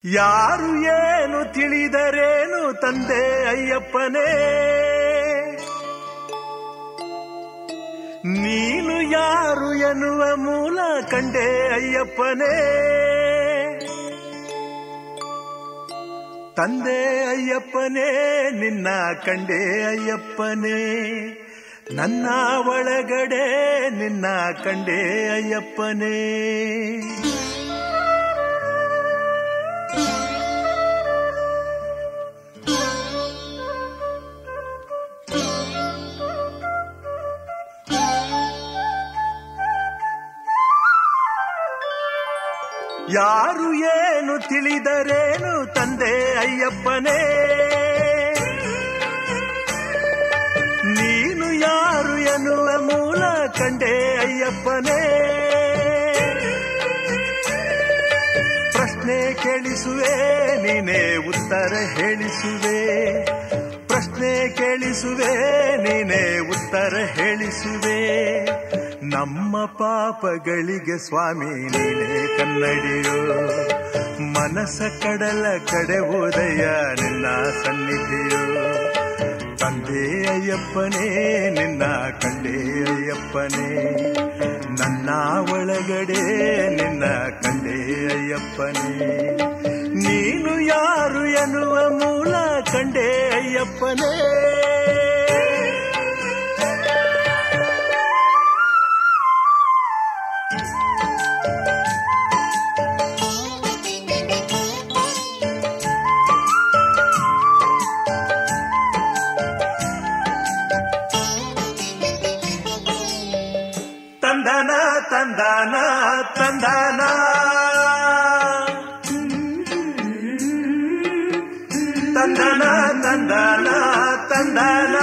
ಯಾರು ಏನು ತಿಳಿದರೇನು ತಂದೆ ಅಯ್ಯಪ್ಪನೇ ನೀನು ಯಾರು ಎನ್ನುವ ಮೂಲ ಕಂಡೆ ಅಯ್ಯಪ್ಪನೇ ತಂದೆ ಅಯ್ಯಪ್ಪನೇ ನಿನ್ನ ಕಂಡೆ ಅಯ್ಯಪ್ಪನೇ ನನ್ನ ಒಳಗಡೆ ನಿನ್ನ ಕಂಡೆ ಅಯ್ಯಪ್ಪನೇ ಯಾರು ಏನು ತಿಳಿದರೇನು ತಂದೆ ಅಯ್ಯಪ್ಪನೇ ನೀನು ಯಾರು ಎನ್ನುವ ಮೂಲ ಕಂಡೆ ಅಯ್ಯಪ್ಪನೇ ಪ್ರಶ್ನೆ ಕೇಳಿಸುವೆ ನೀನೇ ಉತ್ತರ ಹೇಳಿಸುವೆ ಪ್ರಶ್ನೆ ಕೇಳಿಸುವೆ ನೀನೇ ಉತ್ತರ ಹೇಳಿಸುವೆ ನಮ್ಮ ಪಾಪಗಳಿಗೆ ಸ್ವಾಮಿ ನೀನೇ ಕನ್ನಡಿಯೋ ಮನಸ್ಸ ಕಡಲ ಕಡೆ ಉದಯ ನಿನ್ನ ಸನ್ನಿಧಿಯೋ ತಂದೆ ಅಯ್ಯಪ್ಪನೇ ನಿನ್ನ ಕಂಡೆ ಅಯ್ಯಪ್ಪನೇ ನನ್ನ ಒಳಗಡೆ ನಿನ್ನ ಕಂಡೆ ಅಯ್ಯಪ್ಪನೇ ನೀನು ಯಾರು ಎನ್ನುವ ಮೂಲ ಕಂಡೆ ಅಯ್ಯಪ್ಪನೇ ತಂದನ ತಂದನ ತಂದನ ತಂದನ ತಂದನ ತಂದನ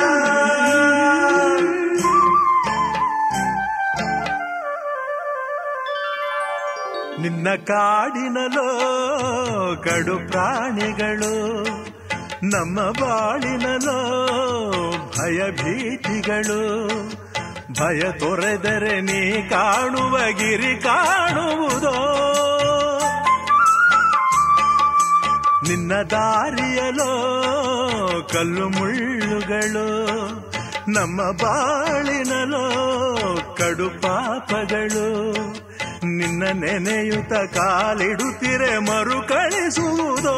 ನಿನ್ನ ಕಾಡಿನಲೋ ಕಡು ಪ್ರಾಣಿಗಳು ನಮ್ಮ ಬಾಳಿನಲೋ ಭಯಭೀತಿಗಳು ಭಯ ತೊರೆದರೆ ನೀ ಕಾಣುವ ಗಿರಿ ಕಾಣುವುದೋ ನಿನ್ನ ದಾರಿಯಲೋ ಕಲ್ಲು ಮುಳ್ಳುಗಳು ನಮ್ಮ ಬಾಳಿನಲೋ ಕಡು ಪಾಪಗಳು ನಿನ್ನ ನೆನೆಯುತ್ತ ಕಾಲಿಡುತ್ತಿರೆ ಮರುಕಳಿಸುವುದೋ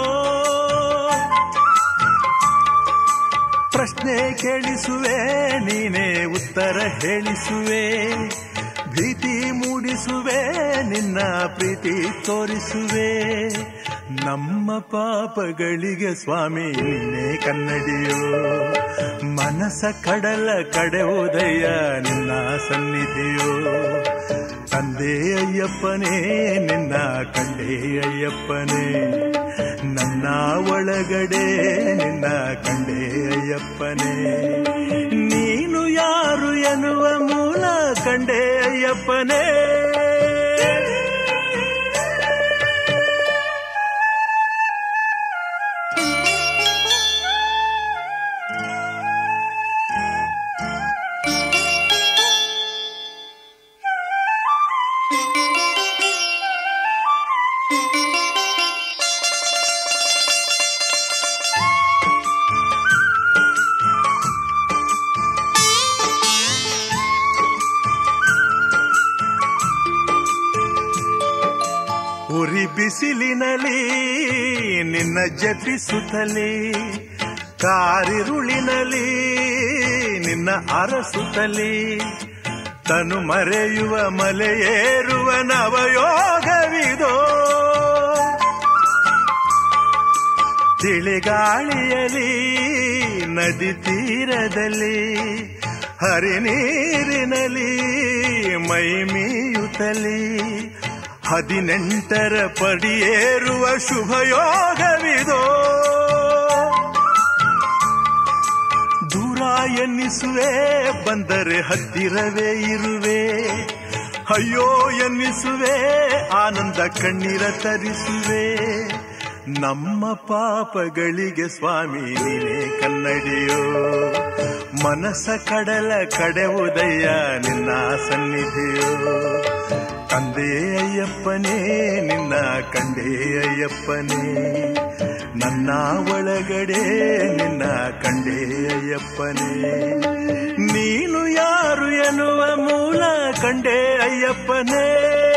ಪ್ರಶ್ನೆ ಕೇಳಿಸುವೆ ನೀನೇ ಉತ್ತರ ಹೇಳಿಸುವೆ ಭೀತಿ ಮೂಡಿಸುವೆ ನಿನ್ನ ಪ್ರೀತಿ ತೋರಿಸುವೆ ನಮ್ಮ ಪಾಪಗಳಿಗೆ ಸ್ವಾಮಿ ನೀನೇ ಕನ್ನಡಿಯೋ ಮನಸ್ಸ ಕಡಲ ಕಡೆ ಉದಯ ನಿನ್ನ ಸನ್ನಿಧಿಯೋ ತಂದೆ ಅಯ್ಯಪ್ಪನೇ ನಿನ್ನ ಕಂಡೆ ಅಯ್ಯಪ್ಪನೇ ನನ್ನ ಒಳಗಡೆ ನಿನ್ನ ಕಂಡೆ ಅಯ್ಯಪ್ಪನೇ ನೀನು ಯಾರು ಎನ್ನುವ ಮೂಲ ಕಂಡೆ ಅಯ್ಯಪ್ಪನೇ ಉರಿ ಬಿಸಿಲಿನಲಿ ನಿನ್ನ ಜಪಿಸುತ್ತಲೇ ಕಾರಿರುಳಿನಲಿ ನಿನ್ನ ಅರಸುತ್ತಲೇ ತನು ಮರೆಯುವ ಮಲೆಯೇರುವ ನವಯೋಗವಿದೋ ತಿಳಿಗಾಳಿಯಲಿ ನದಿ ತೀರದಲ್ಲಿ ಹರಿನೀರಿನಲ್ಲಿ ಮೈ ಮೀಯುತ್ತಲಿ ಹದಿನೆಂಟರ ಪಡಿಯೇರುವ ಶುಭಯೋಗವಿದೋ ದೂರ ಎನ್ನಿಸುವೆ ಬಂದರೆ ಹತ್ತಿರವೇ ಇರುವೆ ಅಯ್ಯೋ ಎನ್ನಿಸುವೆ ಆನಂದ ಕಣ್ಣೀರ ತರಿಸುವೆ ನಮ್ಮ ಪಾಪಗಳಿಗೆ ಸ್ವಾಮಿ ನೀನೇ ಕನ್ನಡಿಯೋ ಮನಸ್ಸ ಕಡಲ ಕಡೆ ಉದಯ ನಿನ್ನ ಸನ್ನಿಧಿಯೋ ತಂದೆ ಅಯ್ಯಪ್ಪನೇ ನಿನ್ನ ಕಂಡೆ ಅಯ್ಯಪ್ಪನೇ ನನ್ನ ಒಳಗಡೆ ನಿನ್ನ ಕಂಡೆ ಅಯ್ಯಪ್ಪನೇ ನೀನು ಯಾರು ಎನ್ನುವ ಮೂಲ ಕಂಡೆ ಅಯ್ಯಪ್ಪನೇ